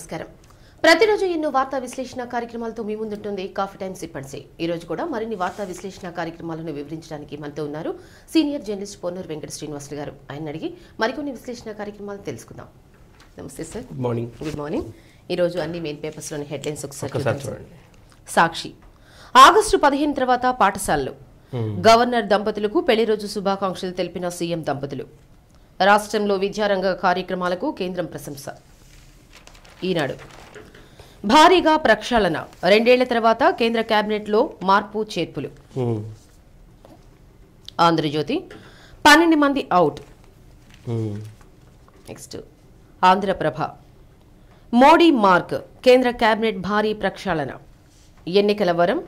నమస్కారం ప్రతిరోజు ఎన్నో వార్తా విశ్లేషణ కార్యక్రమాలతో మీ ముందుంటుంది కాఫీ టైమ్ సిప్పన్సీ ఈ రోజు కూడా మరిన్ని వార్తా విశ్లేషణ కార్యక్రమాలను వివరించడానికి మనతో ఉన్నారు సీనియర్ జర్నలిస్ట్ పొన్నూరు వెంకట శ్రీనివాసులు గారు ఆయన అడిగి మరికొన్ని విశ్లేషణ కార్యక్రమాలు తెలుసుకుందాం నమస్తే sir good morning good morning ఈ రోజు అన్ని మెయిన్ పేపర్స్లోని హెడ్లైన్స్ ఒకసారి ఒకసారి చూద్దాం సార్. చూడండి సాక్షి ఆగస్టు పదిహేను తర్వాత పాఠశాలలు గవర్నర్ దంపతులకు పెళ్లి రోజు శుభాకాంక్షలు తెలిపిన సీఎం దంపతులు రాష్ట్రంలో విద్యారంగ కార్యక్రమాలకు కేంద్రం ప్రశంస ఈనాడు భారీగా ప్రక్షాళన రెండేళ్ల తర్వాత కేంద్ర కేబినెట్లో మార్పు చేర్పులు మ్మ్. ఆంధ్రజ్యోతి పన్నెండు మంది అవుట్ మ్మ్. నెక్స్ట్ ఆంధ్రప్రభ మోడీ మార్క్ కేంద్ర కేబినెట్ భారీ ప్రక్షాళన ఎన్నికల వరం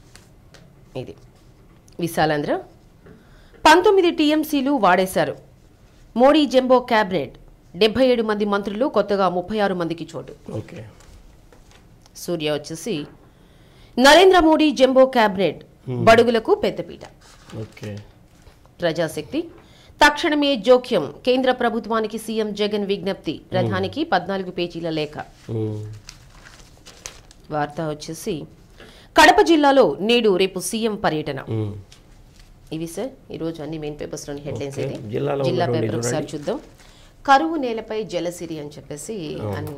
ఇది విశాలాంధ్ర పంతొమ్మిది టీఎంసీలు వాడేశారు మోడీ జంబో కేబినెట్ డెబ్బై ఏడు మంది మంత్రులు కొత్తగా ముప్పై ఆరు మందికి చోటు ఓకే సూర్య వచ్చేసి నరేంద్ర మోడీ జంబో కేబినెట్ బడుగులకు పెద్దపీట ఓకే ప్రజాశక్తి తక్షణమే జోక్యం కేంద్ర ప్రభుత్వానికి సీఎం జగన్ విజ్ఞప్తి ప్రధానికి పద్నాలుగు పేజీల లేఖ మ్మ్. వార్త వచ్చేసి కడప జిల్లాలో నేడు రేపు సీఎం పర్యటన మ్మ్. ఇవి సార్ ఈరోజు అన్ని మెయిన్ పేపర్స్ లోని హెడ్లైన్స్ ఓకే. ఇది జిల్లాలో జిల్లా ఉన్నటువంటి పేపర్ ఒకసారి చూద్దాం కరువు నేలపై జలసిరి అని చెప్పేసి అని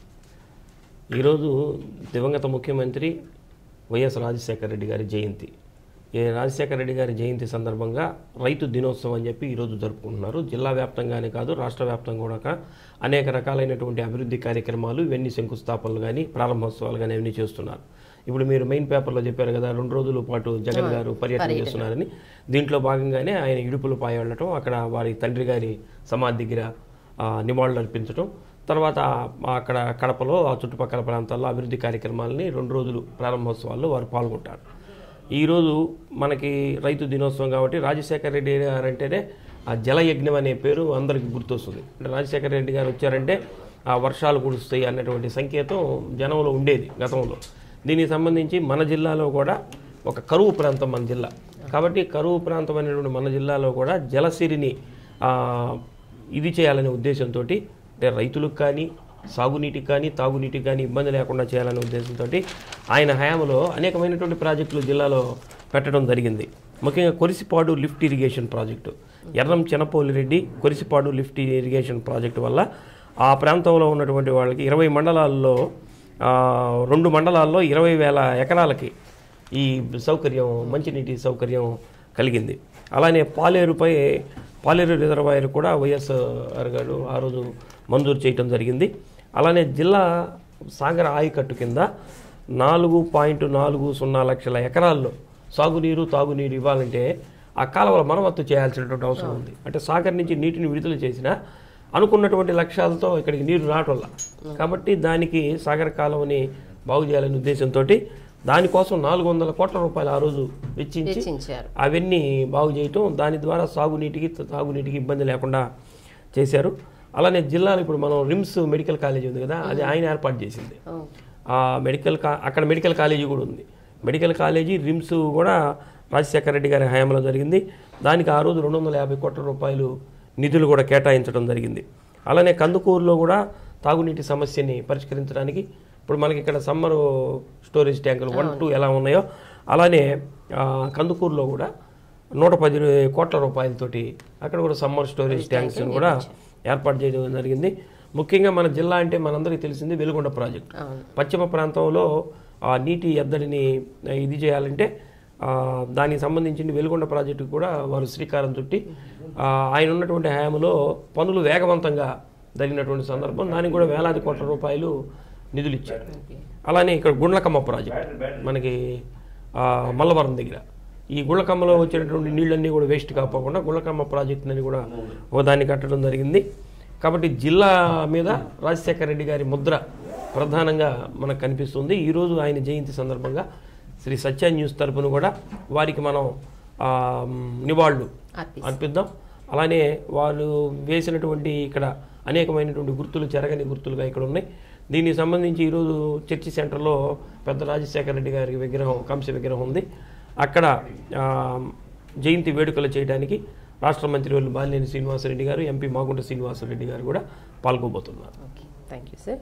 ఈరోజు దివంగత ముఖ్యమంత్రి వైఎస్ రాజశేఖర రెడ్డి గారి జయంతి ఈ రాజశేఖర రెడ్డి గారి జయంతి సందర్భంగా రైతు దినోత్సవం అని చెప్పి ఈరోజు జరుపుకుంటున్నారు జిల్లా వ్యాప్తంగానే కాదు రాష్ట్ర వ్యాప్తంగా కూడా అనేక రకాలైనటువంటి అభివృద్ధి కార్యక్రమాలు ఇవన్నీ శంకుస్థాపనలు కానీ ప్రారంభోత్సవాలు కానీ అవన్నీ చేస్తున్నారు ఇప్పుడు మీరు మెయిన్ పేపర్లో చెప్పారు కదా రెండు రోజుల పాటు జగన్ గారు పర్యటన చేస్తున్నారని దీంట్లో భాగంగానే ఆయన ఇడుపులు పాయ వెళ్ళటం అక్కడ వారి తండ్రి గారి సమాధి దగ్గర ఆ, నివాళులు అర్పించడం తర్వాత ఆ అక్కడ కడపలో ఆ చుట్టుపక్కల ప్రాంతాల్లో అభివృద్ధి కార్యక్రమాలని రెండు రోజులు ప్రారంభోత్సవాల్లో వారు పాల్గొంటారు ఈరోజు మనకి రైతు దినోత్సవం కాబట్టి రాజశేఖర రెడ్డి గారు అంటేనే ఆ జలయజ్ఞం అనే పేరు అందరికీ గుర్తొస్తుంది అంటే రాజశేఖర రెడ్డి గారు వచ్చారంటే ఆ వర్షాలు కురుస్తాయి అన్నటువంటి సంకేతం జనంలో ఉండేది గతంలో దీనికి సంబంధించి మన జిల్లాలో కూడా ఒక కరువు ప్రాంతం మన జిల్లా కాబట్టి కరువు ప్రాంతం అనేటువంటి మన జిల్లాలో కూడా జలసిరిని ఆ, ఇది చేయాలనే ఉద్దేశంతో అంటే రైతులకు కానీ సాగునీటికి కానీ తాగునీటికి కానీ ఇబ్బంది లేకుండా చేయాలనే ఉద్దేశంతో ఆయన హయాంలో అనేకమైనటువంటి ప్రాజెక్టులు జిల్లాలో పెట్టడం జరిగింది ముఖ్యంగా Korisapadu lift irrigation project Erram Chenapoli Reddy Korisapadu lift irrigation project వల్ల ఆ ప్రాంతంలో ఉన్నటువంటి వాళ్ళకి ఇరవై మండలాల్లో ఆ, రెండు మండలాల్లో ఇరవై వేల ఎకరాలకి ఈ సౌకర్యం మంచినీటి సౌకర్యం కలిగింది అలానే పాలేరుపై పాలేరు రిజర్వాయర్ కూడా వైఎస్ఆర్ గారు ఆ రోజు మంజూరు చేయటం జరిగింది అలానే జిల్లా సాగర ఆయకట్టు కింద నాలుగు పాయింట్ నాలుగు సున్నా లక్షల ఎకరాల్లో సాగునీరు తాగునీరు ఇవ్వాలంటే ఆ కాలువల మరమ్మత్తు చేయాల్సినటువంటి అవసరం ఉంది అంటే సాగర్ నుంచి నీటిని విడుదల చేసిన అనుకున్నటువంటి లక్ష్యాలతో ఇక్కడికి నీరు రావటంలా కాబట్టి దానికి సాగర్ కాలువని బాగు చేయాలనే ఉద్దేశంతో దానికోసం నాలుగు వందల కోట్ల రూపాయలు ఆ రోజు వెచ్చించి వెచ్చించారు అవన్నీ బాగు చేయటం దాని ద్వారా సాగునీటికి తాగునీటికి ఇబ్బంది లేకుండా చేశారు అలానే జిల్లాలో ఇప్పుడు మనం రిమ్స్ మెడికల్ కాలేజీ ఉంది కదా అది ఆయన ఏర్పాటు చేసింది ఓ, ఆ మెడికల్ కా అక్కడ మెడికల్ కాలేజీ కూడా ఉంది మెడికల్ కాలేజీ రిమ్స్ కూడా రాజశేఖర రెడ్డి గారి హయాంలో జరిగింది దానికి ఆ రోజు రెండు వందల యాభై కోట్ల రూపాయలు నిధులు కూడా కేటాయించడం జరిగింది అలానే కందుకూరులో కూడా తాగునీటి సమస్యని పరిష్కరించడానికి ఇప్పుడు మనకి ఇక్కడ సమ్మర్ స్టోరేజ్ ట్యాంకులు వన్ టూ ఎలా ఉన్నాయో అలానే ఆ, కందుకూరులో కూడా నూట పది కోట్ల రూపాయలతోటి అక్కడ కూడా సమ్మర్ స్టోరేజ్ ట్యాంక్స్ కూడా ఏర్పాటు చేయడం జరిగింది ముఖ్యంగా మన జిల్లా అంటే మనందరికీ తెలిసింది వెలుగొండ ప్రాజెక్ట్ అవును పశ్చిమ ప్రాంతంలో ఆ నీటి ఎద్దడిని ఇది చేయాలంటే ఆ, దానికి సంబంధించిన వెలుగొండ ప్రాజెక్టుకు కూడా వారు శ్రీకారం చుట్టి ఆ, ఆయన ఉన్నటువంటి హయాంలో పనులు వేగవంతంగా జరిగినటువంటి సందర్భం దానికి కూడా వేలాది కోట్ల రూపాయలు నిధులు ఇచ్చారు అలానే ఇక్కడ గుండ్లకమ్మ ప్రాజెక్ట్ మనకి ఆ, మల్లవరం దగ్గర ఈ గుళ్ళకమ్మలో వచ్చినటువంటి నీళ్ళన్నీ కూడా వేస్ట్ కాకపోకుండా గుళ్ళకమ్మ ప్రాజెక్టుని కూడా ఓ దాన్ని కట్టడం జరిగింది కాబట్టి జిల్లా మీద రాజశేఖర రెడ్డి గారి ముద్ర ప్రధానంగా మనకు కనిపిస్తుంది ఈరోజు ఆయన జయంతి సందర్భంగా శ్రీ సత్య న్యూస్ తరపున కూడా వారికి మనం ఆ, నివాళులు అర్పి అర్పిద్దాం అలానే వాళ్ళు వేసినటువంటి ఇక్కడ అనేకమైనటువంటి గుర్తులు చెరగని గుర్తులుగా ఇక్కడ ఉన్నాయి దీనికి సంబంధించి ఈరోజు చర్చి సెంటర్లో పెద్ద రాజశేఖర రెడ్డి గారి విగ్రహం కాంస్య విగ్రహం ఉంది అక్కడ ఆ, జయంతి వేడుకలు చేయడానికి రాష్ట్ర మంత్రివర్యులు బాలినేని శ్రీనివాసరెడ్డి గారు ఎంపీ మాగుంట శ్రీనివాసరెడ్డి గారు కూడా పాల్గొబోతున్నారు okay thank you sir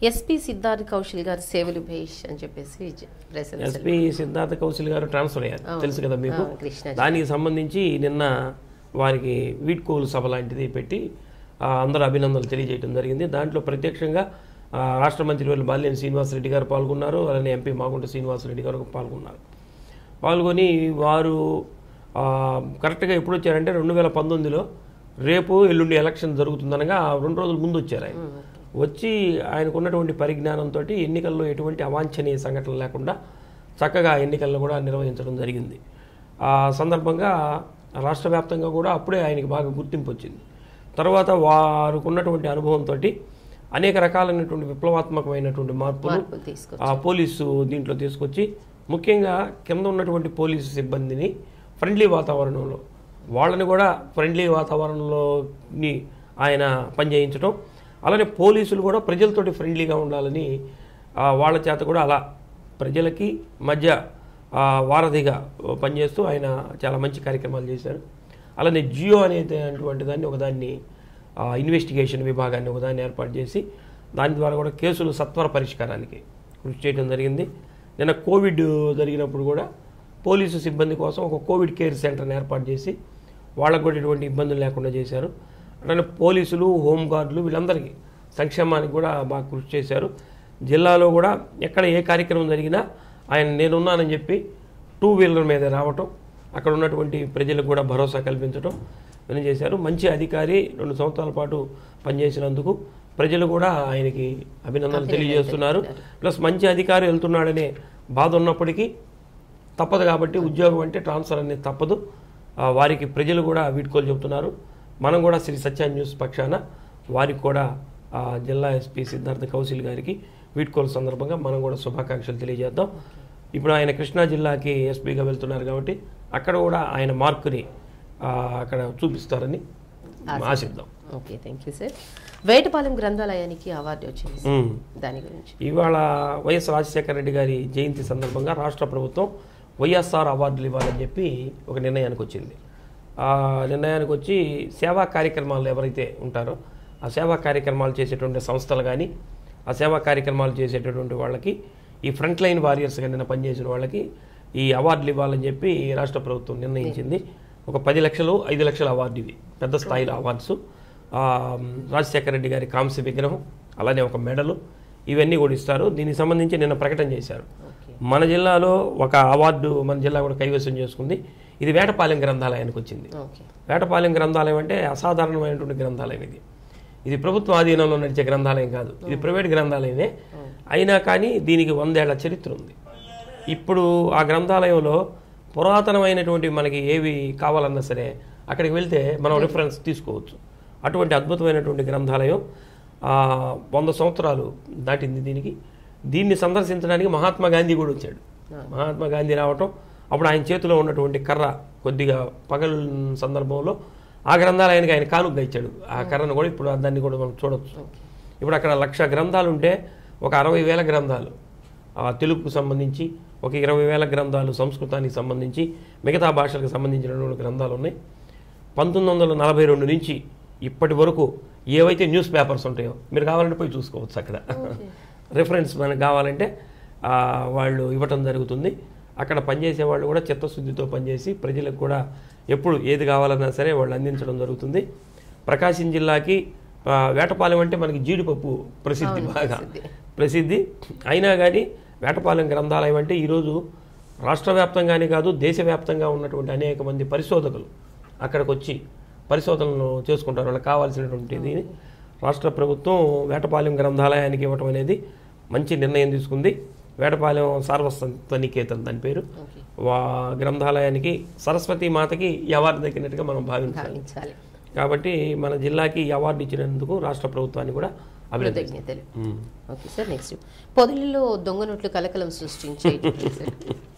SP Siddharth Kaushal గారి సేవలు భేష్ అని చెప్పేసి జ- ప్రశంసలు ఎస్పీ సిద్ధార్థ కౌశల్ గారు ట్రాన్స్ఫర్ అయ్యారు తెలుసు కదా మీకు ఆ, కృష్ణ దానికి సంబంధించి నిన్న వారికి వీడ్కోలు సభ లాంటిది పెట్టి ఆ, అందరూ అభినందనలు తెలియజేయడం జరిగింది దాంట్లో ప్రత్యక్షంగా ఆ, రాష్ట్ర మంత్రివర్యులు బాలినేని శ్రీనివాసరెడ్డి గారు పాల్గొన్నారు అలానే ఎంపీ మాగుంట శ్రీనివాసరెడ్డి గారు పాల్గొన్నారు పాల్గొని వారు ఆ, కరెక్ట్గా ఎప్పుడు వచ్చారంటే రెండు వేల పంతొమ్మిదిలో రేపు ఎల్లుండి ఎలక్షన్ జరుగుతుందనగా ఆ రెండు రోజుల ముందు వచ్చారు ఆయన వచ్చి ఆయనకు ఉన్నటువంటి పరిజ్ఞానంతో ఎన్నికల్లో ఎటువంటి అవాంఛనీయ సంఘటనలు లేకుండా చక్కగా ఎన్నికలను కూడా నిర్వహించడం జరిగింది ఆ సందర్భంగా రాష్ట్ర వ్యాప్తంగా కూడా అప్పుడే ఆయనకి బాగా గుర్తింపు వచ్చింది తర్వాత వారికి ఉన్నటువంటి అనుభవంతో అనేక రకాలైనటువంటి విప్లవాత్మకమైనటువంటి మార్పులు మార్పులు తీసుకొచ్చి ఆ పోలీసు దీంట్లో తీసుకొచ్చి ముఖ్యంగా కింద ఉన్నటువంటి పోలీసు సిబ్బందిని ఫ్రెండ్లీ వాతావరణంలో వాళ్ళని కూడా ఫ్రెండ్లీ వాతావరణంలోని ఆయన పనిచేయించడం అలానే పోలీసులు కూడా ప్రజలతోటి ఫ్రెండ్లీగా ఉండాలని ఆ, వాళ్ళ చేత కూడా అలా ప్రజలకి మధ్య ఆ, వారధిగా పనిచేస్తూ ఆయన చాలా మంచి కార్యక్రమాలు చేశారు అలానే జియో అనేటువంటి దాన్ని ఒకదాన్ని ఆ, ఇన్వెస్టిగేషన్ విభాగాన్ని ఒకదాన్ని ఏర్పాటు చేసి దాని ద్వారా కూడా కేసులు సత్వర పరిష్కారానికి కృషి చేయడం జరిగింది నిన్న కోవిడ్ జరిగినప్పుడు కూడా పోలీసు సిబ్బంది కోసం ఒక కోవిడ్ కేర్ సెంటర్ని ఏర్పాటు చేసి వాళ్ళకు కూడా ఎటువంటి ఇబ్బందులు లేకుండా చేశారు అట్లనే పోలీసులు హోంగార్డులు వీళ్ళందరికీ సంక్షేమానికి కూడా బాగా కృషి చేశారు జిల్లాలో కూడా ఎక్కడ ఏ కార్యక్రమం జరిగినా ఆయన నేనున్నానని చెప్పి టూ వీలర్ మీద రావటం అక్కడ ఉన్నటువంటి ప్రజలకు కూడా భరోసా కల్పించడం ఇవన్నీ చేశారు మంచి అధికారి రెండు సంవత్సరాల పాటు పనిచేసినందుకు ప్రజలు కూడా ఆయనకి అభినందనలు తెలియజేస్తున్నారు ప్లస్ మంచి అధికారి వెళ్తున్నాడనే బాధ ఉన్నప్పటికీ తప్పదు కాబట్టి ఉద్యోగం అంటే ట్రాన్స్ఫర్ అనేది తప్పదు ఆ, వారికి ప్రజలు కూడా వీడ్కోలు చెబుతున్నారు మనం కూడా శ్రీ సత్య న్యూస్ పక్షాన వారికి కూడా ఆ, జిల్లా ఎస్పీ సిద్ధార్థ కౌశల్ గారికి వీడ్కోలు సందర్భంగా మనం కూడా శుభాకాంక్షలు తెలియజేద్దాం ఇప్పుడు ఆయన కృష్ణా జిల్లాకి ఎస్పీగా వెళ్తున్నారు కాబట్టి అక్కడ కూడా ఆయన మార్కుని ఆ, అక్కడ చూపిస్తారని ఆశిద్దాం okay thank you sir Vetapalem గ్రంథాలయానికి అవార్డు వచ్చింది సార్. ఉమ్. దాని గురించి ఇవాళ వైఎస్ రాజశేఖర రెడ్డి గారి జయంతి సందర్భంగా రాష్ట్ర ప్రభుత్వం వైఎస్ఆర్ అవార్డులు ఇవ్వాలని చెప్పి ఒక నిర్ణయానికి వచ్చింది ఆ నిర్ణయానికి వచ్చి సేవా కార్యక్రమాలు ఎవరైతే ఉంటారో ఆ సేవా కార్యక్రమాలు చేసేటువంటి సంస్థలు కానీ ఆ సేవా కార్యక్రమాలు చేసేటటువంటి వాళ్ళకి ఈ ఫ్రంట్ లైన్ వారియర్స్గా నిన్న పనిచేసిన వాళ్ళకి ఈ అవార్డులు ఇవ్వాలని చెప్పి రాష్ట్ర ప్రభుత్వం నిర్ణయించింది ఒక పది లక్షలు ఐదు లక్షల అవార్డు ఇవి పెద్ద స్థాయిలో అవార్డ్స్ ఆ, రాజశేఖర రెడ్డి గారి కాంస్య విగ్రహం అలానే ఒక మెడలు ఇవన్నీ కూడా ఇస్తారు దీనికి సంబంధించి నిన్న ప్రకటన చేశారు ఓకే మన జిల్లాలో ఒక అవార్డు మన జిల్లా కూడా కైవసం చేసుకుంది ఇది వేటపాలెం గ్రంథాలయానికి వచ్చింది ఓకే వేటపాలెం గ్రంథాలయం అంటే అసాధారణమైనటువంటి గ్రంథాలయం ఇది ఇది ప్రభుత్వ ఆధీనంలో నడిచే గ్రంథాలయం కాదు ఇది ప్రైవేట్ గ్రంథాలయమే అయినా కానీ దీనికి వందేళ్ల చరిత్ర ఉంది ఇప్పుడు ఆ గ్రంథాలయంలో పురాతనమైనటువంటి మనకి ఏవి కావాలన్నా సరే అక్కడికి వెళ్తే మనం రిఫరెన్స్ తీసుకోవచ్చు అటువంటి అద్భుతమైనటువంటి గ్రంథాలయం ఆ, వంద సంవత్సరాలు దాటింది దీనికి దీన్ని సందర్శించడానికి మహాత్మా గాంధీ కూడా వచ్చాడు మహాత్మా గాంధీ రావటం అప్పుడు ఆయన చేతిలో ఉన్నటువంటి కర్ర కొద్దిగా పగలు సందర్భంలో ఆ గ్రంథాలయానికి ఆయన కానుకగా ఇచ్చాడు ఆ కర్రను కూడా ఇప్పుడు దాన్ని కూడా మనం చూడొచ్చు ఇప్పుడు అక్కడ లక్ష గ్రంథాలు ఉంటే ఒక అరవై వేల గ్రంథాలు ఆ తెలుగుకు సంబంధించి ఒక ఇరవై వేల గ్రంథాలు సంస్కృతానికి సంబంధించి మిగతా భాషలకు సంబంధించినటువంటి గ్రంథాలు ఉన్నాయి పంతొమ్మిది వందల నలభై రెండు నుంచి ఇప్పటి వరకు ఏవైతే న్యూస్ పేపర్స్ ఉంటాయో మీరు కావాలంటే పోయి చూసుకోవచ్చు అక్కడ రిఫరెన్స్ మనకు కావాలంటే ఆ, వాళ్ళు ఇవ్వటం జరుగుతుంది అక్కడ పనిచేసే వాళ్ళు కూడా చిత్తశుద్ధితో పనిచేసి ప్రజలకు కూడా ఎప్పుడు ఏది కావాలన్నా సరే వాళ్ళు అందించడం జరుగుతుంది ప్రకాశం జిల్లాకి ఆ, వేటపాలెం అంటే మనకి జీడిపప్పు ప్రసిద్ధి బాగా ప్రసిద్ధి అయినా కానీ వేటపాలెం గ్రంథాలయం అంటే ఈరోజు రాష్ట్ర వ్యాప్తంగానే కాదు దేశవ్యాప్తంగా ఉన్నటువంటి అనేక మంది పరిశోధకులు అక్కడికి వచ్చి పరిశోధనలు చేసుకుంటారు వాళ్ళకి కావాల్సినటువంటిది రాష్ట్ర ప్రభుత్వం వేటపాలెం గ్రంథాలయానికి ఇవ్వటం అనేది మంచి నిర్ణయం తీసుకుంది వేటపాలెం సార్వసంత నికేతన్ దాని పేరు ఓకే వా గ్రంథాలయానికి సరస్వతి మాతకి ఈ అవార్డు దక్కినట్టుగా మనం భావించాలి భావించాలి కాబట్టి మన జిల్లాకి ఈ అవార్డు ఇచ్చినందుకు రాష్ట్ర ప్రభుత్వాన్ని కూడా అభినందిస్తాం కృతజ్ఞతలు ఉమ్. ఓకే సార్ నెక్స్ట్ పొదలిలో దొంగ నోట్లు కలకలం సృష్టించే సార్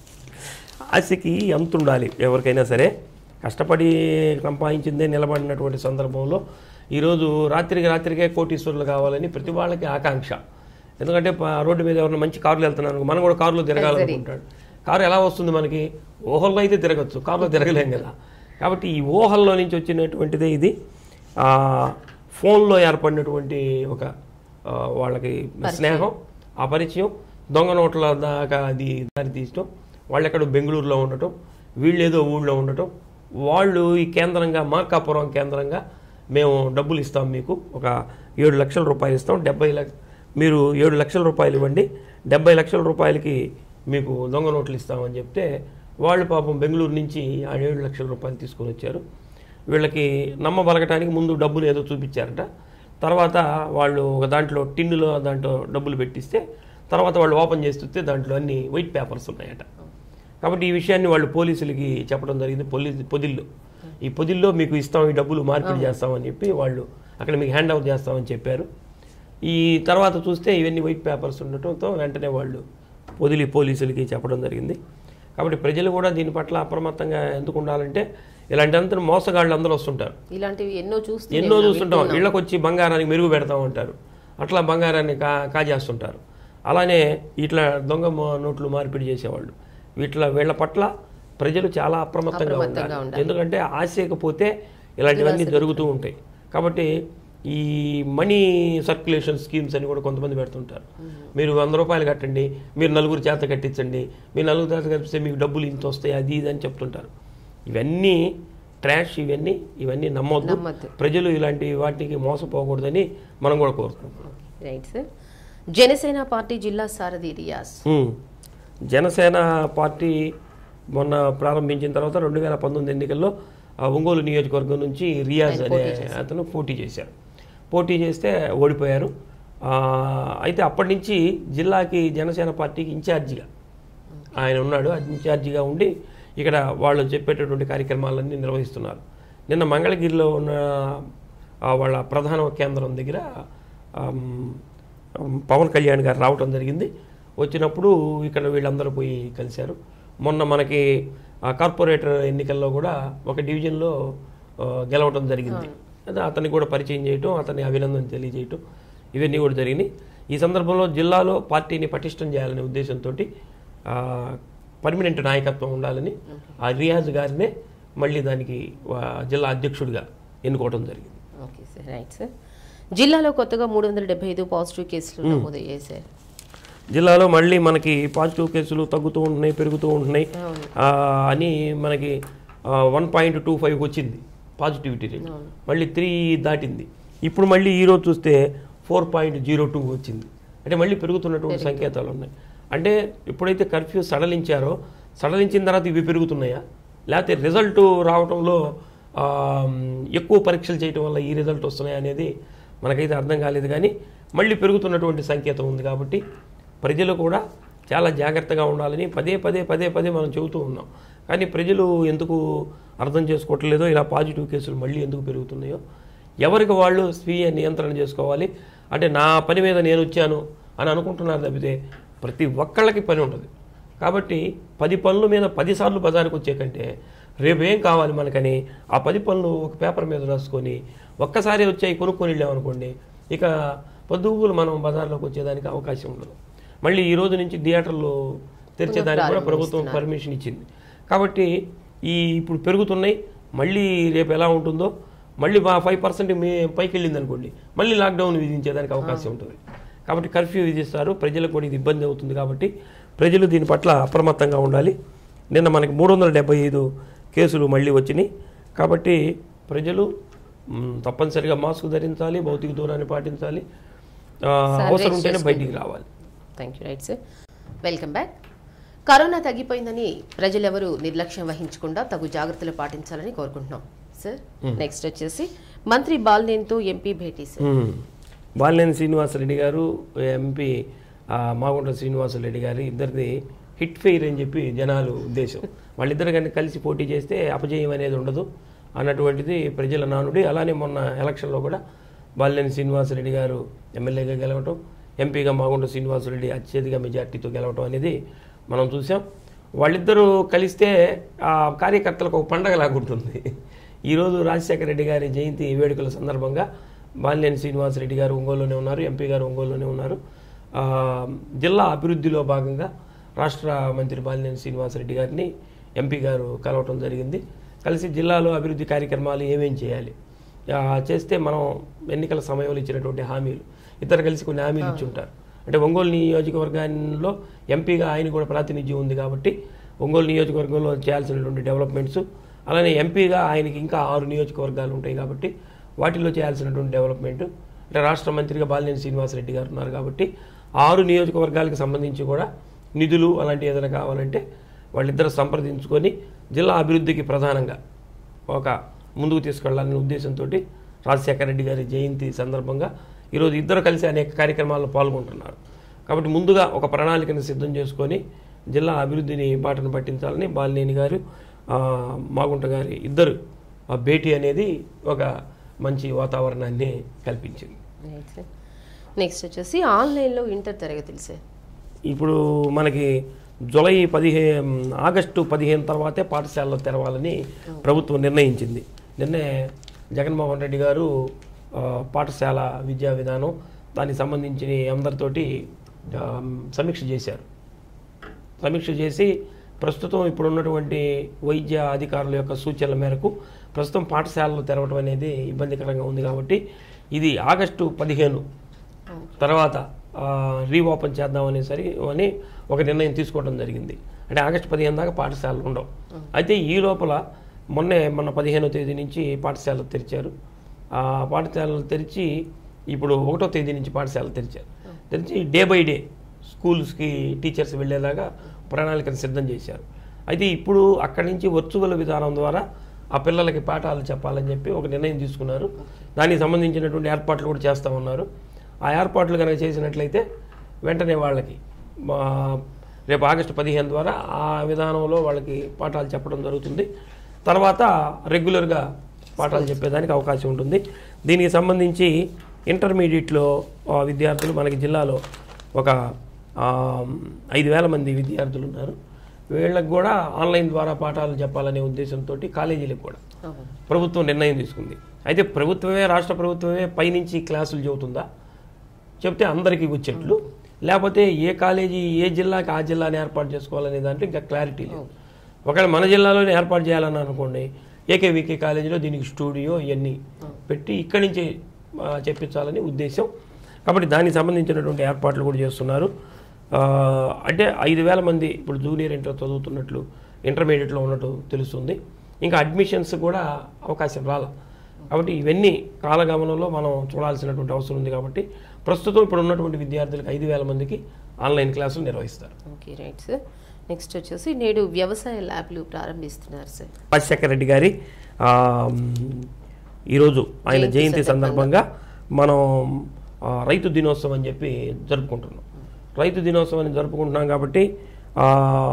ఆశకి అంత ఉండాలి ఎవరికైనా సరే కష్టపడి సంపాదించిందే నిలబడినటువంటి సందర్భంలో ఈరోజు రాత్రికి రాత్రికే కోటీశ్వరులు కావాలని ప్రతి వాళ్ళకి ఆకాంక్ష ఎందుకంటే ప- రోడ్డు మీద ఎవరైనా మంచి కార్లు వెళ్తున్నారు మనం కూడా కారులో తిరగాలనుకుంటాడు కారు ఎలా వస్తుంది మనకి ఊహల్లో అయితే తిరగచ్చు కారులో తిరగలేం కదా కాబట్టి ఈ ఊహల్లో నుంచి వచ్చినటువంటిదే ఇది ఆ, ఫోన్లో ఏర్పడినటువంటి ఒక ఆ, వాళ్ళకి స్నేహం ఆ పరిచయం దొంగ నోట్ల దాకా అది దారి తీయటం వాళ్ళు ఎక్కడో బెంగళూరులో ఉండటం వీళ్ళు ఏదో ఊళ్ళో ఉండటం వాళ్ళు ఈ కేంద్రంగా మార్కాపురం కేంద్రంగా మేము డబ్బులు ఇస్తాం మీకు ఒక ఏడు లక్షల రూపాయలు ఇస్తాం డెబ్బై లక్ష మీరు ఏడు లక్షల రూపాయలు ఇవ్వండి డెబ్బై లక్షల రూపాయలకి మీకు దొంగ నోట్లు ఇస్తామని చెప్తే వాళ్ళు పాపం బెంగళూరు నుంచి ఆ ఏడు లక్షల రూపాయలు తీసుకొని వచ్చారు వీళ్ళకి నమ్మబలగటానికి ముందు డబ్బులు ఏదో చూపించారట తర్వాత వాళ్ళు ఒక దాంట్లో టిన్నులో దాంట్లో డబ్బులు పెట్టిస్తే తర్వాత వాళ్ళు ఓపెన్ చేసి చూస్తే దాంట్లో అన్ని వైట్ పేపర్స్ ఉన్నాయట కాబట్టి ఈ విషయాన్ని వాళ్ళు పోలీసులకి చెప్పడం జరిగింది పోలీస్ పొదిల్లో ఈ పొదిల్లో మీకు ఇస్తాం ఈ డబ్బులు మార్పిడి చేస్తామని చెప్పి వాళ్ళు అక్కడ మీకు హ్యాండ్ ఓవర్ చేస్తామని చెప్పారు ఈ తర్వాత చూస్తే ఇవన్నీ వైట్ పేపర్స్ ఉండటంతో వెంటనే వాళ్ళు పొదిలి పోలీసులకి చెప్పడం జరిగింది కాబట్టి ప్రజలు కూడా దీని పట్ల అప్రమత్తంగా ఎందుకు ఉండాలంటే ఇలాంటి అంతా మోసగాళ్ళు అందరూ వస్తుంటారు ఇలాంటివి ఎన్నో చూస్తూ ఎన్నో చూస్తుంటాం ఇళ్ళకి వచ్చి బంగారానికి మెరుగు పెడతాం ఉంటారు అట్లా బంగారాన్ని కా కాజేస్తుంటారు అలానే ఇట్లా దొంగ మో- నోట్లు మార్పిడి చేసేవాళ్ళు వీటిలో వీళ్ళ పట్ల ప్రజలు చాలా అప్రమత్తంగా అప్రమత్తంగా ఉండాలి ఎందుకంటే ఆశయకపోతే ఇలాంటివన్నీ జరుగుతూ ఉంటాయి కాబట్టి ఈ మనీ సర్క్యులేషన్ స్కీమ్స్ అని కూడా కొంతమంది పెడుతుంటారు మీరు వంద రూపాయలు కట్టండి మీరు నలుగురు చేత కట్టించండి మీరు నలుగురు చేత కట్టిస్తే మీకు డబ్బులు ఇంత వస్తాయి అది ఇది అని చెప్తుంటారు ఇవన్నీ ట్రాష్ ఇవన్నీ ఇవన్నీ నమ్మొద్దు నమ్మొద్దు. ప్రజలు ఇలాంటి వాటికి మోసపోకూడదని మనం కూడా కోరుకుంటున్నాం రైట్ సార్ జనసేన పార్టీ జిల్లా సారథి రియాజ్ ఉమ్. జనసేన పార్టీ మొన్న ప్రారంభించిన తర్వాత రెండు వేల పంతొమ్మిది ఎన్నికల్లో ఆ ఒంగోలు నియోజకవర్గం నుంచి రియాజ్ అనే అతను పోటీ చేశారు పోటీ చేస్తే ఓడిపోయారు ఆ, అయితే అప్పటి నుంచి జిల్లాకి జనసేన పార్టీకి ఇన్ఛార్జిగా ఆయన ఉన్నాడు ఆ ఇన్ఛార్జిగా ఉండి ఇక్కడ వాళ్ళు చెప్పేటటువంటి కార్యక్రమాలన్నీ నిర్వహిస్తున్నారు నిన్న మంగళగిరిలో ఉన్న ఆ, వాళ్ళ ప్రధాన కేంద్రం దగ్గర ఆమ్, ఆమ్, పవన్ కళ్యాణ్ గారు రావటం జరిగింది వచ్చినప్పుడు ఇక్కడ వీళ్ళందరూ పోయి కలిశారు మొన్న మనకి ఆ కార్పొరేటర్ ఎన్నికల్లో కూడా ఒక డివిజన్లో ఆ, గెలవటం జరిగింది అదే అతనికి కూడా పరిచయం చేయటం అతని అభినందన తెలియజేయటం ఇవన్నీ కూడా జరిగినాయి ఈ సందర్భంలో జిల్లాలో పార్టీని పటిష్టం చేయాలనే ఉద్దేశంతో పర్మనెంట్ నాయకత్వం ఉండాలని ఆ రియాజ్ గారినే మళ్ళీ దానికి వా- జిల్లా అధ్యక్షుడిగా ఎన్నుకోవడం జరిగింది ఓకే సార్ రైట్ సార్ జిల్లాలో కొత్తగా మూడు వందల డెబ్బై ఐదు పాజిటివ్ కేసులు నమోదయ్యాయి సార్ జిల్లాలో మళ్ళీ మనకి పాజిటివ్ కేసులు తగ్గుతూ ఉంటున్నాయి పెరుగుతూ ఉంటున్నాయి ఆ, అని మనకి వన్ పాయింట్ టూ ఫైవ్ వచ్చింది పాజిటివిటీ రేట్ మళ్ళీ త్రీ దాటింది ఇప్పుడు మళ్ళీ ఈరోజు చూస్తే ఫోర్ పాయింట్ జీరో టూ వచ్చింది అంటే మళ్ళీ పెరుగుతున్నటువంటి సంకేతాలు ఉన్నాయి అంటే ఎప్పుడైతే కర్ఫ్యూ సడలించారో సడలించిన తర్వాత ఇవి పెరుగుతున్నాయా లేకపోతే రిజల్ట్ రావడంలో ఆ, ఎక్కువ పరీక్షలు చేయటం వల్ల ఈ రిజల్ట్ వస్తున్నాయి అనేది మనకైతే అర్థం కాలేదు కానీ మళ్ళీ పెరుగుతున్నటువంటి సంకేతం ఉంది కాబట్టి ప్రజలు కూడా చాలా జాగ్రత్తగా ఉండాలని పదే పదే పదే పదే మనం చెబుతూ ఉన్నాం కానీ ప్రజలు ఎందుకు అర్థం చేసుకోవట్లేదో ఇలా పాజిటివ్ కేసులు మళ్ళీ ఎందుకు పెరుగుతున్నాయో ఎవరికి వాళ్ళు స్వీయ నియంత్రణ చేసుకోవాలి అంటే నా పని మీద నేను వచ్చాను అని అనుకుంటున్నారు తప్పితే ప్రతి ఒక్కళ్ళకి పని ఉంటుంది కాబట్టి పది పనుల మీద పదిసార్లు బజారుకు వచ్చే కంటే రేపు ఏం కావాలి మనకని ఆ పది పనులు ఒక పేపర్ మీద రాసుకొని ఒక్కసారి వచ్చాయి కొనుక్కొని వెళ్ళామనుకోండి ఇక పొద్దుగులు మనం బజార్లోకి వచ్చేదానికి అవకాశం ఉండదు మళ్ళీ ఈ రోజు నుంచి థియేటర్లు తెరిచేదానికి కూడా ప్రభుత్వం పర్మిషన్ ఇచ్చింది కాబట్టి ఈ ఇప్పుడు పెరుగుతున్నాయి మళ్ళీ రేపు ఎలా ఉంటుందో మళ్ళీ ఫైవ్ పర్సెంట్ మీ పైకి వెళ్ళింది అనుకోండి మళ్ళీ లాక్డౌన్ విధించేదానికి అవకాశం ఉంటుంది కాబట్టి కర్ఫ్యూ విధిస్తారు ప్రజలకు కూడా ఇది ఇబ్బంది అవుతుంది కాబట్టి ప్రజలు దీని పట్ల అప్రమత్తంగా ఉండాలి నిన్న మనకి మూడు వందల డెబ్బై ఐదు కేసులు మళ్ళీ వచ్చినాయి కాబట్టి ప్రజలు మ్, తప్పనిసరిగా మాస్క్ ధరించాలి భౌతిక దూరాన్ని పాటించాలి ఆ, అవసరం ఉంటేనే బయటికి రావాలి thank you right sir welcome back corona తగ్గిపోయిందని ప్రజలెవరూ నిర్లక్ష్యం వహించకుండా తగు జాగ్రత్తలు పాటించాలని కోరుకుంటున్నాం సార్ నెక్స్ట్ వచ్చేసి మంత్రి బాల్నేన్తో ఎంపీ భేటీ సార్ మ్మ్. బాలినేని శ్రీనివాసరెడ్డి గారు ఎంపీ ఆ, మాగుంట శ్రీనివాసరెడ్డి గారు ఇద్దరిది హిట్ ఫెయిర్ అని చెప్పి జనాలు ఉద్దేశం వాళ్ళిద్దరు కనుక కలిసి పోటీ చేస్తే అపజయం అనేది ఉండదు అన్నటువంటిది ప్రజల నానుడి అలానే మొన్న ఎలక్షన్లో కూడా బాలినేని శ్రీనివాసరెడ్డి గారు ఎమ్మెల్యేగా గెలవటం ఎంపీగా మాగుంట శ్రీనివాసరెడ్డి అత్యధిక మెజార్టీతో గెలవటం అనేది మనం చూసాం వాళ్ళిద్దరూ కలిస్తే ఆ కార్యకర్తలకు ఒక పండగలాగా ఉంటుంది ఈరోజు రాజశేఖర రెడ్డి గారి జయంతి వేడుకల సందర్భంగా బాలినేని శ్రీనివాసరెడ్డి గారు ఒంగోలులోనే ఉన్నారు ఎంపీ గారు ఒంగోలులోనే ఉన్నారు ఆ, జిల్లా అభివృద్ధిలో భాగంగా రాష్ట్ర మంత్రి బాలినేని శ్రీనివాసరెడ్డి గారిని ఎంపీ గారు కలవటం జరిగింది కలిసి జిల్లాలో అభివృద్ధి కార్యక్రమాలు ఏమేం చేయాలి ఆ, చేస్తే మనం ఎన్నికల సమయంలో ఇచ్చినటువంటి హామీలు ఇద్దరు కలిసి కొన్ని హామీలు ఇచ్చి ఉంటారు అంటే ఒంగోలు నియోజకవర్గంలో ఎంపీగా ఆయన కూడా ప్రాతినిధ్యం ఉంది కాబట్టి ఒంగోలు నియోజకవర్గంలో చేయాల్సినటువంటి డెవలప్మెంట్స్ అలానే ఎంపీగా ఆయనకి ఇంకా ఆరు నియోజకవర్గాలు ఉంటాయి కాబట్టి వాటిలో చేయాల్సినటువంటి డెవలప్మెంట్ అంటే రాష్ట్ర మంత్రిగా బాలినేని శ్రీనివాసరెడ్డి గారు ఉన్నారు కాబట్టి ఆరు నియోజకవర్గాలకు సంబంధించి కూడా నిధులు అలాంటి ఏదైనా కావాలంటే వాళ్ళిద్దరు సంప్రదించుకొని జిల్లా అభివృద్ధికి ప్రధానంగా ఒక ముందుకు తీసుకెళ్లాలనే ఉద్దేశంతో రాజశేఖర రెడ్డి గారి జయంతి సందర్భంగా ఈరోజు ఇద్దరు కలిసి అనేక కార్యక్రమాల్లో పాల్గొంటున్నారు కాబట్టి ముందుగా ఒక ప్రణాళికను సిద్ధం చేసుకొని జిల్లా అభివృద్ధిని బాటను పట్టించాలని బాలినేని గారు ఆ, మాగుంట గారి ఇద్దరు ఆ భేటీ అనేది ఒక మంచి వాతావరణాన్ని కల్పించింది రైట్ సార్ నెక్స్ట్ వచ్చేసి ఆన్లైన్లో ఇంటర్ తరగతులు సార్ ఇప్పుడు మనకి జూలై పదిహేను ఆగస్టు పదిహేను తర్వాతే పాఠశాలలో తెరవాలని ప్రభుత్వం నిర్ణయించింది నిన్నే జగన్మోహన్ రెడ్డి గారు ఆ, పాఠశాల విద్యా విధానం దానికి సంబంధించి అందరితోటి ఆ, సమీక్ష చేశారు సమీక్ష చేసి ప్రస్తుతం ఇప్పుడు ఉన్నటువంటి వైద్య అధికారుల యొక్క సూచనల మేరకు ప్రస్తుతం పాఠశాలలు తెరవడం అనేది ఇబ్బందికరంగా ఉంది కాబట్టి ఇది ఆగస్టు పదిహేను తర్వాత ఆ, రీఓపెన్ చేద్దామని సరి అని ఒక నిర్ణయం తీసుకోవడం జరిగింది అంటే ఆగస్టు పదిహేను దాకా పాఠశాలలు ఉండవు అయితే ఈ లోపల మొన్నే మొన్న పదిహేనో తేదీ నుంచి పాఠశాలలు తెరిచారు ఆ పాఠశాలలు తెరిచి ఇప్పుడు ఒకటో తేదీ నుంచి పాఠశాలలు తెరిచారు తెరిచి డే బై డే స్కూల్స్కి టీచర్స్ వెళ్ళేలాగా ప్రణాళికను సిద్ధం చేశారు అయితే ఇప్పుడు అక్కడి నుంచి వర్చువల్ విధానం ద్వారా ఆ పిల్లలకి పాఠాలు చెప్పాలని చెప్పి ఒక నిర్ణయం తీసుకున్నారు దానికి సంబంధించినటువంటి ఏర్పాట్లు కూడా చేస్తూ ఉన్నారు ఆ ఏర్పాట్లు కనుక చేసినట్లయితే వెంటనే వాళ్ళకి మా రేపు ఆగస్టు పదిహేను ద్వారా ఆ విధానంలో వాళ్ళకి పాఠాలు చెప్పడం జరుగుతుంది తర్వాత రెగ్యులర్గా పాఠాలు చెప్పేదానికి అవకాశం ఉంటుంది దీనికి సంబంధించి ఇంటర్మీడియట్లో ఆ, విద్యార్థులు మనకి జిల్లాలో ఒక ఆ, ఐదు వేల మంది విద్యార్థులు ఉన్నారు వీళ్ళకి కూడా ఆన్లైన్ ద్వారా పాఠాలు చెప్పాలనే ఉద్దేశంతో కాలేజీలకు కూడా అవును ప్రభుత్వం నిర్ణయం తీసుకుంది అయితే ప్రభుత్వమే రాష్ట్ర ప్రభుత్వమే పైనుంచి క్లాసులు చెబుతుందా చెప్తే అందరికీ వచ్చేట్లు లేకపోతే ఏ కాలేజీ ఏ జిల్లాకి ఆ జిల్లాని ఏర్పాటు చేసుకోవాలనే దాంట్లో ఇంకా క్లారిటీ లేదు ఒకవేళ మన జిల్లాలోనే ఏర్పాటు చేయాలని అనుకోండి ఏకేవికే కాలేజీలో దీనికి స్టూడియో ఇవన్నీ పెట్టి ఇక్కడి నుంచి ఆ, చెప్పించాలని ఉద్దేశం కాబట్టి దానికి సంబంధించినటువంటి ఏర్పాట్లు కూడా చేస్తున్నారు ఆ, అంటే ఐదు వేల మంది ఇప్పుడు జూనియర్ ఇంటర్ చదువుతున్నట్లు ఇంటర్మీడియట్లో ఉన్నట్టు తెలుస్తుంది ఇంకా అడ్మిషన్స్ కూడా అవకాశం రాల కాబట్టి ఇవన్నీ కాలగమనంలో మనం చూడాల్సినటువంటి అవసరం ఉంది కాబట్టి ప్రస్తుతం ఇప్పుడు ఉన్నటువంటి విద్యార్థులకు ఐదు వేల మందికి ఆన్లైన్ క్లాసులు నిర్వహిస్తారు ఓకే రైట్ సార్ నెక్స్ట్ వచ్చేసి నేడు వ్యవసాయ ల్యాబ్లు ప్రారంభిస్తున్నారు సార్ రాజశేఖర రెడ్డి గారి ఆ, ఈరోజు ఆయన జయంతి జయంతి సందర్భంగా మనం ఆ, రైతు దినోత్సవం అని చెప్పి జరుపుకుంటున్నాం రైతు దినోత్సవాన్ని జరుపుకుంటున్నాం కాబట్టి ఆ,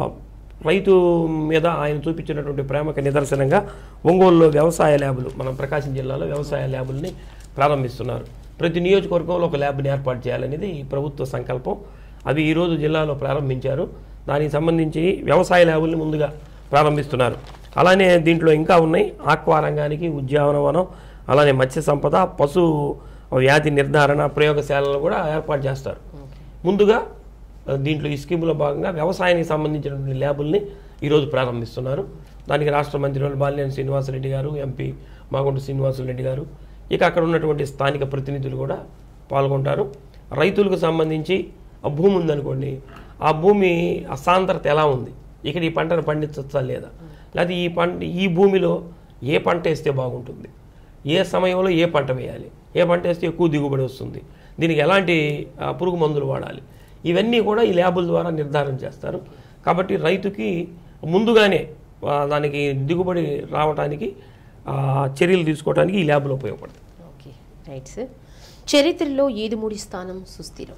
రైతు మీద ఆయన చూపించినటువంటి ప్రేమకు నిదర్శనంగా ఒంగోలులో వ్యవసాయ ల్యాబులు మనం ప్రకాశం జిల్లాలో వ్యవసాయ ల్యాబుల్ని ప్రారంభిస్తున్నారు ప్రతి నియోజకవర్గంలో ఒక ల్యాబ్ని ఏర్పాటు చేయాలనేది ఈ ప్రభుత్వ సంకల్పం అవి ఈరోజు జిల్లాలో ప్రారంభించారు దానికి సంబంధించి వ్యవసాయ ల్యాబుల్ని ముందుగా ప్రారంభిస్తున్నారు అలానే దీంట్లో ఇంకా ఉన్నాయి ఆక్వా రంగానికి ఉద్యానవనం అలానే మత్స్య సంపద పశు వ్యాధి నిర్ధారణ ప్రయోగశాలలు కూడా ఏర్పాటు చేస్తారు ముందుగా ఆ, దీంట్లో ఈ స్కీమ్లో భాగంగా వ్యవసాయానికి సంబంధించినటువంటి ల్యాబుల్ని ఈరోజు ప్రారంభిస్తున్నారు దానికి రాష్ట్ర మంత్రి బాలినేని శ్రీనివాసరెడ్డి గారు ఎంపీ మాగుంట శ్రీనివాసరెడ్డి గారు ఇక అక్కడ ఉన్నటువంటి స్థానిక ప్రతినిధులు కూడా పాల్గొంటారు రైతులకు సంబంధించి ఆ భూమి ఉందనుకోండి ఆ భూమి ఆ సాంద్రత ఎలా ఉంది ఇక్కడ ఈ పంటను పండించవచ్చా లేదా లేకపోతే ఈ పంట ఈ భూమిలో ఏ పంట వేస్తే బాగుంటుంది ఏ సమయంలో ఏ పంట వేయాలి ఏ పంట వేస్తే ఎక్కువ దిగుబడి వస్తుంది దీనికి ఎలాంటి ఆ, పురుగు మందులు వాడాలి ఇవన్నీ కూడా ఈ ల్యాబుల ద్వారా నిర్ధారణ చేస్తారు కాబట్టి రైతుకి ముందుగానే ఆ, దానికి దిగుబడి రావడానికి ఆ, చర్యలు తీసుకోవడానికి ఈ ల్యాబులు ఉపయోగపడతాయి ఓకే రైట్ సార్ చరిత్రలో ఈదుముడి స్థానం సుస్థిరం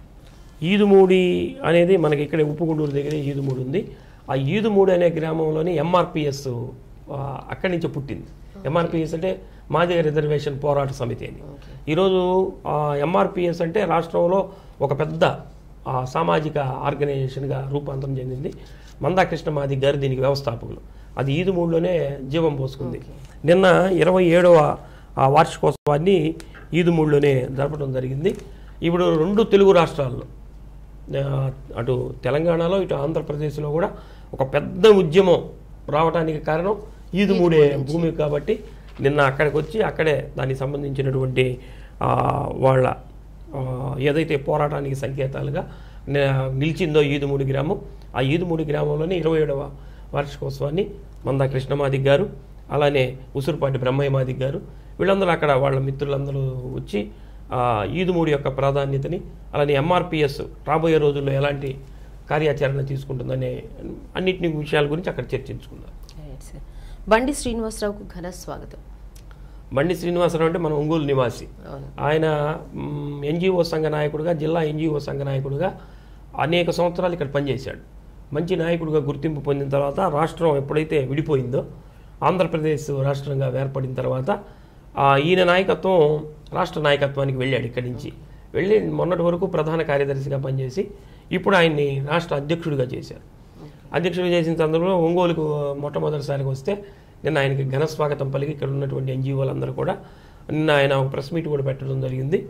ఈదుమూడి అనేది మనకి ఇక్కడ ఉప్పుగుండూరు దగ్గర ఈదుమూడి ఉంది ఆ ఈదుమూడి అనే గ్రామంలోని ఎంఆర్పిఎస్ అక్కడి నుంచి పుట్టింది ఎంఆర్పిఎస్ అంటే మాదిగ రిజర్వేషన్ పోరాట సమితి అని ఈరోజు ఎంఆర్పిఎస్ అంటే రాష్ట్రంలో ఒక పెద్ద ఆ, సామాజిక ఆర్గనైజేషన్గా రూపాంతరం చెందింది మందాకృష్ణ మాది గారు దీనికి వ్యవస్థాపకులు అది ఈదుమూడిలోనే జీవం పోసుకుంది నిన్న ఇరవై ఏడవ వార్షికోత్సవాన్ని ఈదుమూడిలోనే జరపడం జరిగింది ఇప్పుడు రెండు తెలుగు రాష్ట్రాల్లో ఆ, అటు తెలంగాణలో ఇటు ఆంధ్రప్రదేశ్లో కూడా ఒక పెద్ద ఉద్యమం రావడానికి కారణం ఈదుమూడే భూమి కాబట్టి నిన్న అక్కడికి వచ్చి అక్కడే దానికి సంబంధించినటువంటి ఆ, వాళ్ళ ఆ, ఏదైతే పోరాటానికి సంకేతాలుగా ని- నిలిచిందో ఈదుమూడి గ్రామం ఆ ఈదుమూడి గ్రామంలోని ఇరవై ఏడవ వార్షికోత్సవాన్ని మందా కృష్ణమాదిక్ గారు అలానే ఉసురుపాటి బ్రహ్మయ్య మాదిక్ గారు వీళ్ళందరూ అక్కడ వాళ్ళ మిత్రులందరూ వచ్చి ఆ, ఈదుమూడి యొక్క ప్రాధాన్యతని అలానే ఎంఆర్పిఎస్ రాబోయే రోజుల్లో ఎలాంటి కార్యాచరణ తీసుకుంటుందనే అన్నింటి విషయాల గురించి అక్కడ చర్చించుకుందాం రైట్ సార్ బండి శ్రీనివాసరావుకు ఘన స్వాగతం బండి శ్రీనివాసరావు అంటే మన ఒంగోలు నివాసి అవును ఆయన ఎన్జిఓ సంఘ నాయకుడిగా జిల్లా ఎన్జిఓ సంఘ నాయకుడిగా అనేక సంవత్సరాలు ఇక్కడ పనిచేశాడు మంచి నాయకుడిగా గుర్తింపు పొందిన తర్వాత రాష్ట్రం ఎప్పుడైతే విడిపోయిందో ఆంధ్రప్రదేశ్ రాష్ట్రంగా ఏర్పడిన తర్వాత ఆ, ఈయన నాయకత్వం రాష్ట్ర నాయకత్వానికి వెళ్ళాడు ఇక్కడి నుంచి వెళ్ళి మొన్నటి వరకు ప్రధాన కార్యదర్శిగా పనిచేసి ఇప్పుడు ఆయన్ని రాష్ట్ర అధ్యక్షుడిగా చేశారు అధ్యక్షుడు చేసిన సందర్భంలో ఒంగోలుకు మొట్టమొదటిసారిగా వస్తే నిన్న ఆయనకి ఘన స్వాగతం పలికి ఇక్కడ ఉన్నటువంటి ఎన్జిఓలందరూ కూడా నిన్న ఆయన ఒక ప్రెస్ మీట్ కూడా పెట్టడం జరిగింది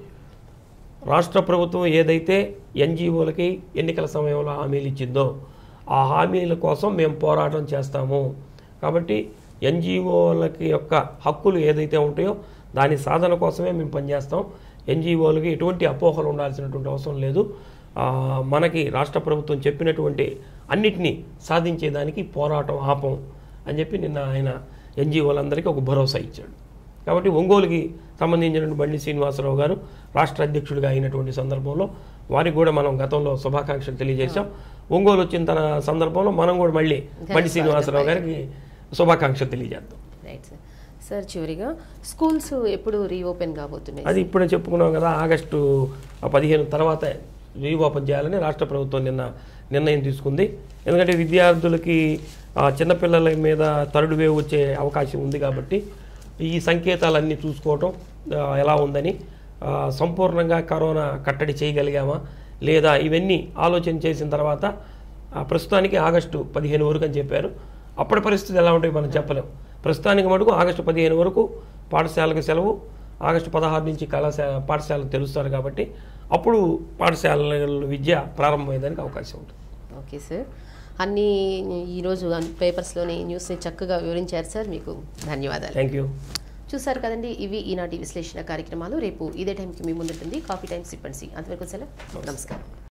రాష్ట్ర ప్రభుత్వం ఏదైతే ఎన్జిఓలకి ఎన్నికల సమయంలో హామీలు ఇచ్చిందో ఆ హామీల కోసం మేము పోరాటం చేస్తాము కాబట్టి ఎన్జిఓలకి యొక్క హక్కులు ఏదైతే ఉంటాయో దాని సాధన కోసమే మేము పనిచేస్తాం ఎన్జిఓలకి ఎటువంటి అపోహలు ఉండాల్సినటువంటి అవసరం లేదు ఆ, మనకి రాష్ట్ర ప్రభుత్వం చెప్పినటువంటి అన్నిటినీ సాధించేదానికి పోరాటం ఆపం అని చెప్పి నిన్న ఆయన ఎన్జిఓలందరికీ ఒక భరోసా ఇచ్చాడు కాబట్టి ఒంగోలుకి సంబంధించినటువంటి బండి శ్రీనివాసరావు గారు రాష్ట్ర అధ్యక్షుడిగా అయినటువంటి సందర్భంలో వారికి కూడా మనం గతంలో శుభాకాంక్షలు తెలియజేశాం ఒంగోలు వచ్చిన తన సందర్భంలో మనం కూడా మళ్ళీ బండి శ్రీనివాసరావు గారికి శుభాకాంక్షలు తెలియజేద్దాం రైట్ సార్ సార్ చివరిగా స్కూల్స్ ఎప్పుడు రీఓపెన్ కాబోతున్నాయి అది ఇప్పుడే చెప్పుకున్నాం కదా ఆగస్టు పదిహేను తర్వాత రీఓపెన్ చేయాలని రాష్ట్ర ప్రభుత్వం నిన్న నిర్ణయం తీసుకుంది ఎందుకంటే విద్యార్థులకి ఆ, చిన్నపిల్లల మీద థర్డ్ వేవ్ వచ్చే అవకాశం ఉంది కాబట్టి ఈ సంకేతాలన్నీ చూసుకోవటం ఆ, ఎలా ఉందని ఆ, సంపూర్ణంగా కరోనా కట్టడి చేయగలిగామా లేదా ఇవన్నీ ఆలోచన చేసిన తర్వాత ఆ, ప్రస్తుతానికి ఆగస్టు పదిహేను వరకు అని చెప్పారు అప్పటి పరిస్థితి ఎలా ఉంటాయి మనం చెప్పలేం ప్రస్తుతానికి మటుకు ఆగస్టు పదిహేను వరకు పాఠశాలకు సెలవు ఆగస్టు పదహారు నుంచి కళాశాల పాఠశాలకు తెలుస్తారు కాబట్టి అప్పుడు పాఠశాల విద్య ప్రారంభమయ్యేదానికి అవకాశం ఉంటుంది ఓకే సార్ అన్ని ఈరోజు పేపర్స్లోని న్యూస్ని చక్కగా వివరించారు సార్ మీకు ధన్యవాదాలు థ్యాంక్ యూ చూసారు కదండి ఇవి ఈనాటి విశ్లేషణ కార్యక్రమాలు రేపు ఇదే టైంకి మీ ముందుంటుంది కాఫీ టైం సిప్పన్సీ అంతవరకు సెలవు నమస్కారం